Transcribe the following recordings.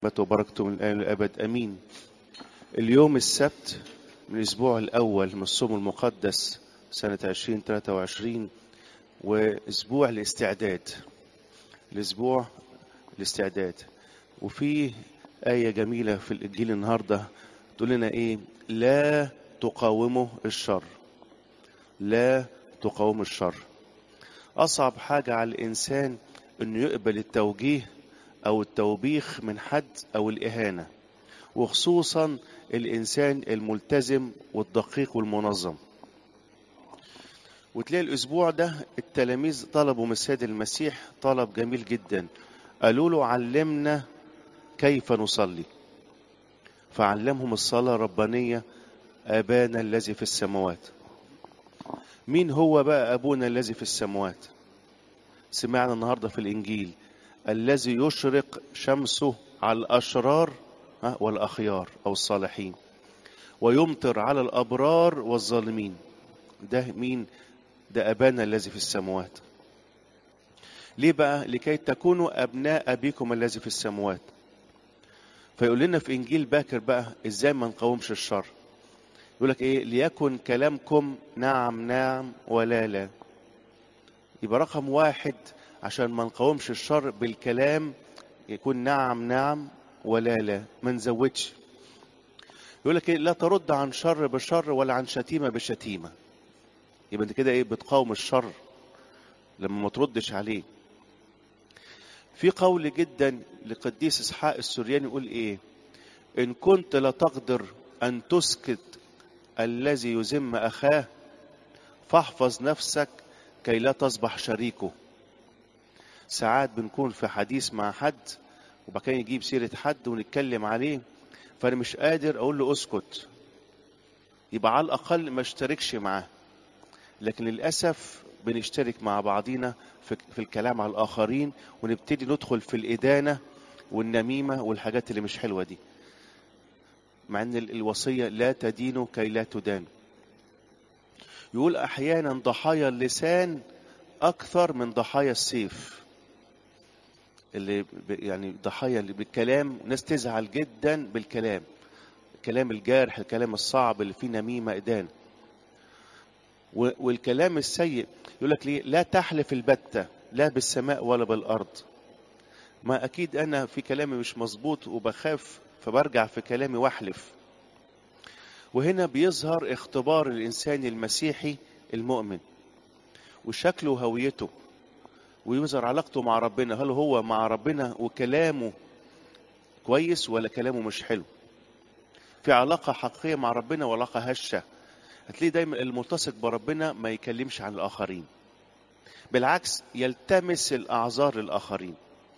وبركته من الآن للأبد أمين اليوم السبت من الأسبوع الأول من الصوم المقدس سنة 2023 وأسبوع الاستعداد الأسبوع الاستعداد وفي آية جميلة في الإنجيل النهاردة تقول لنا إيه لا تقاوموا الشر لا تقاوموا الشر أصعب حاجة على الإنسان إنه يقبل التوجيه أو التوبيخ من حد أو الإهانة وخصوصا الإنسان الملتزم والدقيق والمنظم وتلاقي الأسبوع ده التلاميذ طلبوا من السيد المسيح طلب جميل جدا قالوا له علمنا كيف نصلي فعلمهم الصلاة الربانية أبانا الذي في السماوات مين هو بقى أبونا الذي في السماوات سمعنا النهاردة في الإنجيل الذي يشرق شمسه على الأشرار والأخيار أو الصالحين ويمطر على الأبرار والظالمين ده مين ده أبانا الذي في السماوات ليه بقى لكي تكونوا أبناء أبيكم الذي في السماوات فيقول لنا في إنجيل باكر بقى إزاي ما نقاومش الشر يقول لك إيه ليكن كلامكم نعم نعم ولا لا يبقى رقم واحد عشان ما نقاومش الشر بالكلام يكون نعم نعم ولا لا ما نزودش يقول لك إيه لا ترد عن شر بشر ولا عن شتيمه بشتيمه يبقى انت كده ايه بتقاوم الشر لما ما تردش عليه في قول جدا لقديس اسحاق السورياني يقول ايه ان كنت لا تقدر ان تسكت الذي يذم اخاه فاحفظ نفسك كي لا تصبح شريكه ساعات بنكون في حديث مع حد وبعد كده يجيب سيرة حد ونتكلم عليه فأنا مش قادر أقول له أسكت يبقى على الأقل ما اشتركش معاه لكن للأسف بنشترك مع بعضينا في, في الكلام على الآخرين ونبتدي ندخل في الإدانة والنميمة والحاجات اللي مش حلوة دي مع أن الوصية لا تدينوا كي لا تدانوا يقول أحيانا ضحايا اللسان أكثر من ضحايا السيف اللي يعني ضحايا اللي بالكلام ناس تزعل جدا بالكلام الكلام الجارح الكلام الصعب اللي فيه نميمة إدانة والكلام السيء يقول لك ليه لا تحلف البتة لا بالسماء ولا بالأرض ما أكيد أنا في كلامي مش مظبوط وبخاف فبرجع في كلامي واحلف وهنا بيظهر اختبار الإنسان المسيحي المؤمن وشكله وهويته ويظهر علاقته مع ربنا هل هو مع ربنا وكلامه كويس ولا كلامه مش حلو في علاقة حقيقية مع ربنا وعلاقة هشة هتلاقي دايما الملتصق بربنا ما يكلمش عن الآخرين بالعكس يلتمس الأعذار للآخرين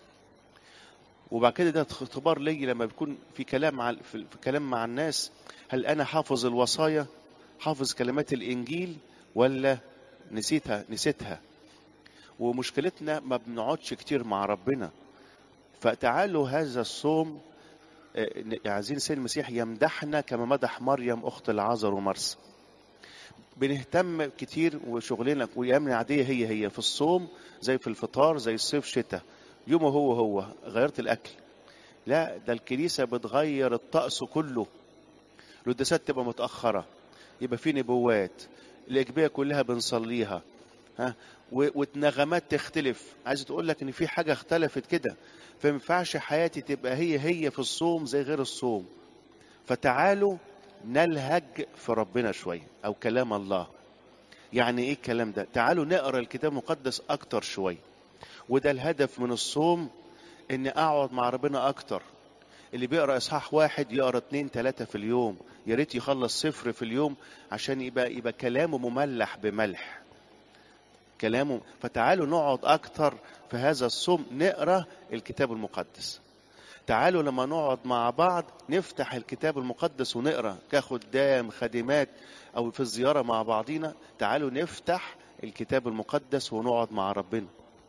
وبعد كده ده اختبار لي لما بيكون في كلام مع في كلام مع الناس هل أنا حافظ الوصايا حافظ كلمات الإنجيل ولا نسيتها نسيتها ومشكلتنا ما بنقعدش كتير مع ربنا فتعالوا هذا الصوم عايزين السيد المسيح يمدحنا كما مدح مريم اخت العذر ومرسى بنهتم كتير وشغلنا وايامنا عاديه هي هي في الصوم زي في الفطار زي الصيف شتاء يومه هو هو غيرت الاكل لا ده الكنيسه بتغير الطقس كله القداسات تبقى متاخره يبقى في نبوات الاجبيه كلها بنصليها ها والنغمات تختلف عايز تقول لك ان في حاجه اختلفت كده فما ينفعش حياتي تبقى هي هي في الصوم زي غير الصوم فتعالوا نلهج في ربنا شويه او كلام الله يعني ايه الكلام ده تعالوا نقرا الكتاب المقدس اكتر شويه وده الهدف من الصوم ان اقعد مع ربنا اكتر اللي بيقرا اصحاح واحد يقرا اتنين تلاته في اليوم يا ريت يخلص صفر في اليوم عشان يبقى يبقى كلامه مملح بملح كلامه فتعالوا نقعد اكتر في هذا الصوم نقرا الكتاب المقدس تعالوا لما نقعد مع بعض نفتح الكتاب المقدس ونقرا كخدام خادمات او في الزياره مع بعضينا تعالوا نفتح الكتاب المقدس ونقعد مع ربنا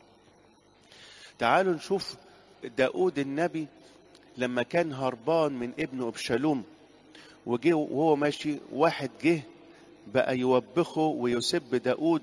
تعالوا نشوف داود النبي لما كان هربان من ابنه ابشالوم وجه وهو ماشي واحد جه بقى يوبخه ويسب داود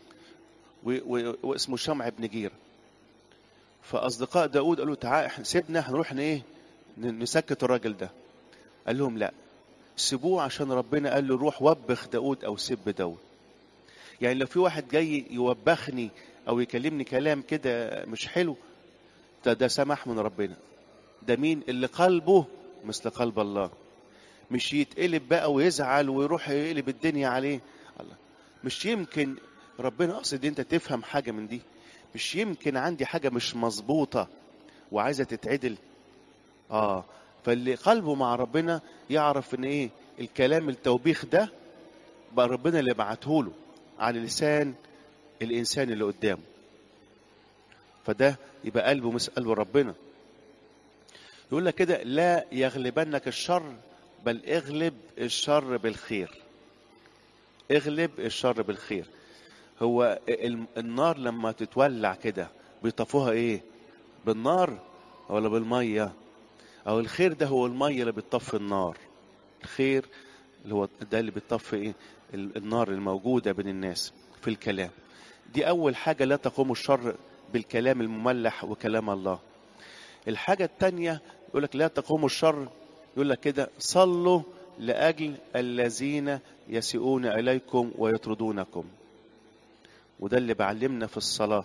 واسمه شمع بن جيرة فأصدقاء داود قالوا تعال سيبنا هنروح ايه ن- نسكت الراجل ده قال لهم لا سيبوه عشان ربنا قال له روح وبخ داود او سب داود يعني لو في واحد جاي يوبخني او يكلمني كلام كده مش حلو ده ده سمح من ربنا ده مين اللي قلبه مثل قلب الله مش يتقلب بقى ويزعل ويروح يقلب الدنيا عليه الله مش يمكن ربنا قصد انت تفهم حاجه من دي مش يمكن عندي حاجه مش مظبوطه وعايزه تتعدل اه فاللي قلبه مع ربنا يعرف ان ايه الكلام التوبيخ ده بقى ربنا اللي بعته له على لسان الانسان اللي قدامه فده يبقى قلبه مثل قلب ربنا يقول لك كده لا يغلبنك الشر بل اغلب الشر بالخير اغلب الشر بالخير هو ال- النار لما تتولع كده بيطفوها ايه بالنار ولا بالميه او الخير ده هو الميه اللي بتطفي النار الخير اللي هو ده اللي بتطفي ايه ال- النار الموجوده بين الناس في الكلام دي اول حاجه لا تقوم الشر بالكلام المملح وكلام الله الحاجه الثانيه يقول لك لا تقوم الشر يقول لك كده صلوا لاجل الذين يسيئون اليكم ويطردونكم وده اللي بعلمنا في الصلاه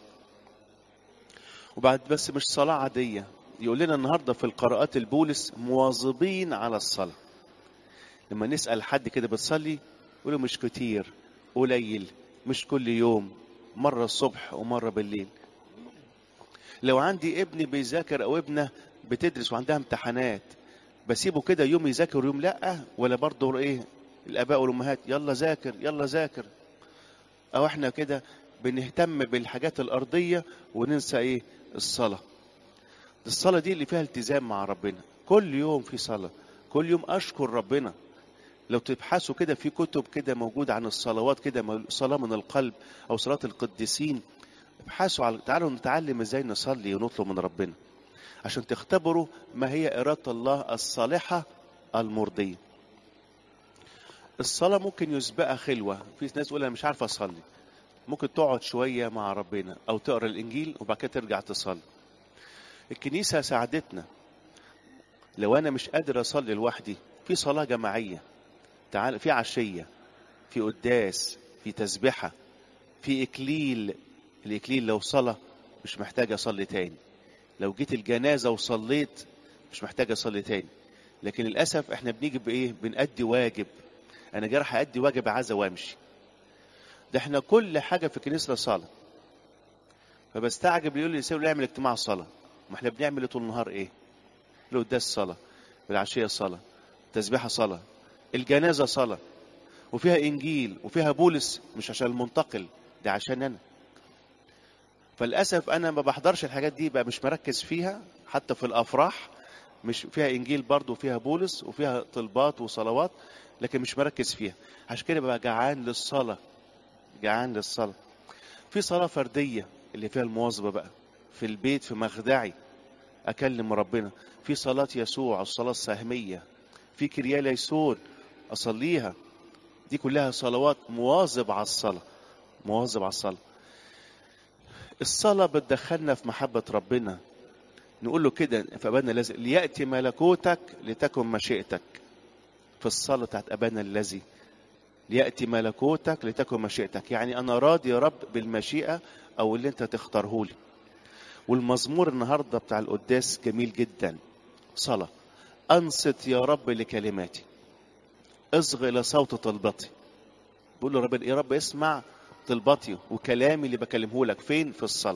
وبعد بس مش صلاه عاديه يقول لنا النهارده في القراءات البولس مواظبين على الصلاه لما نسال حد كده بتصلي يقول له مش كتير قليل مش كل يوم مره الصبح ومره بالليل لو عندي ابني بيذاكر او ابنه بتدرس وعندها امتحانات بسيبه كده يوم يذاكر ويوم لا ولا برضه ايه الاباء والامهات يلا ذاكر يلا ذاكر او احنا كده بنهتم بالحاجات الارضيه وننسى ايه الصلاه الصلاه دي اللي فيها التزام مع ربنا كل يوم في صلاه كل يوم اشكر ربنا لو تبحثوا كده في كتب كده موجوده عن الصلوات كده صلاه من القلب او صلاه القديسين ابحثوا على تعالوا نتعلم ازاي نصلي ونطلب من ربنا عشان تختبروا ما هي إرادة الله الصالحة المرضية الصلاة ممكن يسبقها خلوة في ناس تقول أنا مش عارفة أصلي ممكن تقعد شوية مع ربنا أو تقرأ الإنجيل وبعد كده ترجع تصلي الكنيسة ساعدتنا لو أنا مش قادر أصلي لوحدي في صلاة جماعية تعال في عشية في قداس في تسبحة في إكليل الإكليل لو صلاة مش محتاج أصلي تاني لو جيت الجنازة وصليت مش محتاج أصلي تاني لكن للأسف احنا بنيجي بإيه بنأدي واجب أنا جاي راح أدي واجب عايز وأمشي ده احنا كل حاجة في الكنيسة صلاة فبستعجب يقول لي يسوي نعمل اجتماع صلاة ما احنا بنعمل طول النهار ايه القداس صلاة العشية صلاة تسبيحة صلاة الجنازة صلاة وفيها إنجيل وفيها بولس مش عشان المنتقل ده عشان أنا فللاسف انا ما بحضرش الحاجات دي بقى مش مركز فيها حتى في الافراح مش فيها انجيل برضه وفيها بولس وفيها طلبات وصلوات لكن مش مركز فيها عشان كده ببقى جعان للصلاه جعان للصلاه في صلاه فرديه اللي فيها المواظبه بقى في البيت في مخدعي اكلم ربنا في صلاه يسوع الصلاه السهميه في كريال يسون اصليها دي كلها صلوات مواظب على الصلاه مواظب على الصلاه الصلاة بتدخلنا في محبة ربنا نقول له كده في أبانا الذي ليأتي ملكوتك لتكن مشيئتك في الصلاة بتاعت أبانا الذي ليأتي ملكوتك لتكن مشيئتك يعني أنا راضي يا رب بالمشيئة أو اللي أنت تختاره لي والمزمور النهاردة بتاع القداس جميل جدا صلاة أنصت يا رب لكلماتي اصغي إلى صوت طلبتي بقول له رب يا رب اسمع طلباتي وكلامي اللي بكلمه لك فين في الصلاة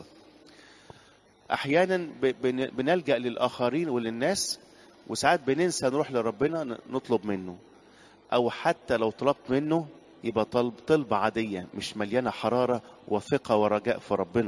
أحيانا بنلجأ للآخرين وللناس وساعات بننسى نروح لربنا نطلب منه أو حتى لو طلبت منه يبقى طلب طلبة عادية مش مليانة حرارة وثقة ورجاء في ربنا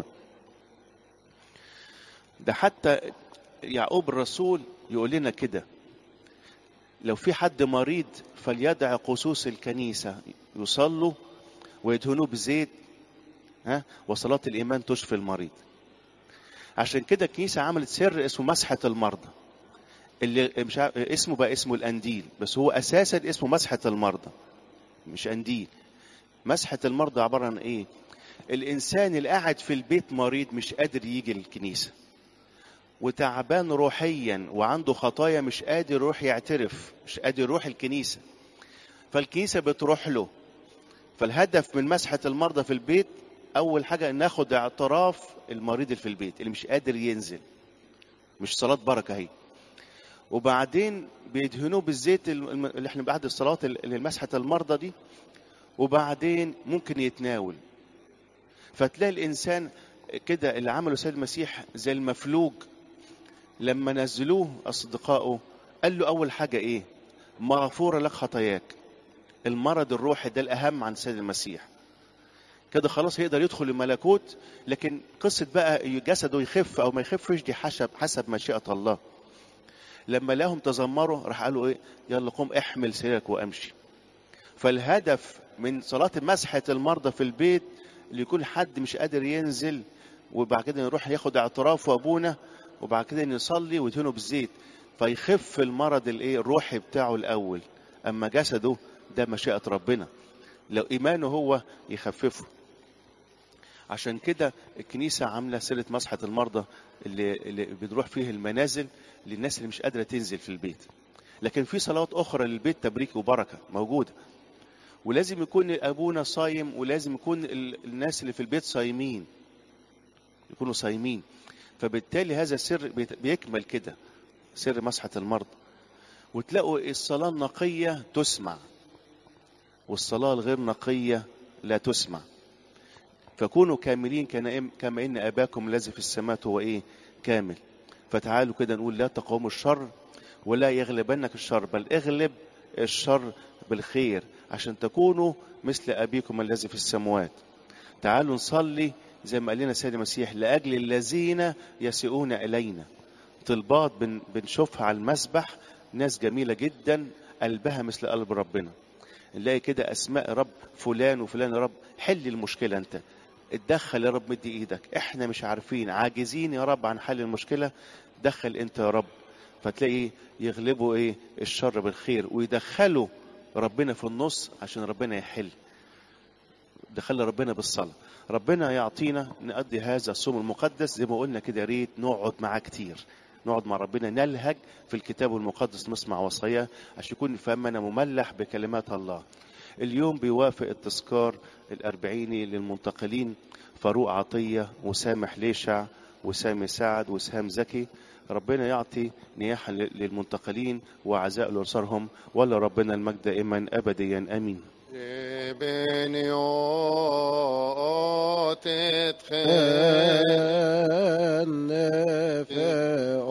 ده حتى يعقوب الرسول يقول لنا كده لو في حد مريض فليدع قصوص الكنيسة يصلوا ويدهنوه بزيت ها وصلاة الإيمان تشفي المريض عشان كده الكنيسة عملت سر اسمه مسحة المرضى اللي مش عارف اسمه بقى اسمه الأنديل بس هو أساسا اسمه مسحة المرضى مش أنديل مسحة المرضى عبارة عن إيه؟ الإنسان اللي قاعد في البيت مريض مش قادر يجي الكنيسة وتعبان روحيا وعنده خطايا مش قادر يروح يعترف مش قادر يروح الكنيسة فالكنيسة بتروح له فالهدف من مسحة المرضى في البيت أول حاجة ناخد اعتراف المريض اللي في البيت اللي مش قادر ينزل مش صلاة بركة هي وبعدين بيدهنوه بالزيت الم- اللي احنا بعد الصلاة اللي مسحة المرضى دي وبعدين ممكن يتناول فتلاقي الإنسان كده اللي عمله سيد المسيح زي المفلوج لما نزلوه أصدقائه قال له أول حاجة إيه مغفورة لك خطاياك المرض الروحي ده الأهم عن سيد المسيح كده خلاص هيقدر يدخل الملكوت لكن قصة بقى جسده يخف أو ما يخفش دي حسب حسب مشيئة الله لما لهم تذمروا راح قالوا إيه يلا قوم احمل سريرك وأمشي فالهدف من صلاة مسحة المرضى في البيت اللي يكون حد مش قادر ينزل وبعد كده يروح ياخد اعتراف وابونا وبعد كده نصلي ويدهنه بالزيت فيخف المرض الايه الروحي بتاعه الاول اما جسده ده مشيئة ربنا لو ايمانه هو يخففه عشان كده الكنيسة عاملة سيرة مسحة المرضى اللي, اللي بنروح فيه المنازل للناس اللي مش قادرة تنزل في البيت لكن في صلوات أخرى للبيت تبريك وبركة موجودة ولازم يكون أبونا صايم ولازم يكون ال- الناس اللي في البيت صايمين يكونوا صايمين فبالتالي هذا السر بيت- بيكمل كده سر مسحة المرضى وتلاقوا الصلاة النقية تسمع والصلاة الغير نقية لا تسمع فكونوا كاملين كان- كما إن أباكم الذي في السماء هو إيه كامل فتعالوا كده نقول لا تقوم الشر ولا يغلبنك الشر بل اغلب الشر بالخير عشان تكونوا مثل أبيكم الذي في السماوات تعالوا نصلي زي ما قال لنا السيد المسيح لأجل الذين يسيئون إلينا طلبات بن بنشوفها على المسبح ناس جميلة جدا قلبها مثل قلب ربنا نلاقي كده أسماء رب فلان وفلان يا رب حل المشكلة أنت اتدخل يا رب مدي ايدك احنا مش عارفين عاجزين يا رب عن حل المشكلة دخل انت يا رب فتلاقي يغلبوا ايه الشر بالخير ويدخلوا ربنا في النص عشان ربنا يحل دخل ربنا بالصلاة ربنا يعطينا نقضي هذا الصوم المقدس زي ما قلنا كده يا ريت نقعد معاه كتير نقعد مع ربنا نلهج في الكتاب المقدس نسمع وصاياه عشان يكون فهمنا مملح بكلمات الله اليوم بيوافق التذكار الأربعيني للمنتقلين فاروق عطية وسامح ليشع وسامي سعد وسهام زكي ربنا يعطي نياحة للمنتقلين وعزاء لأسرهم ولا ربنا المجد دائما أبديا آمين بنيوت تخيل أن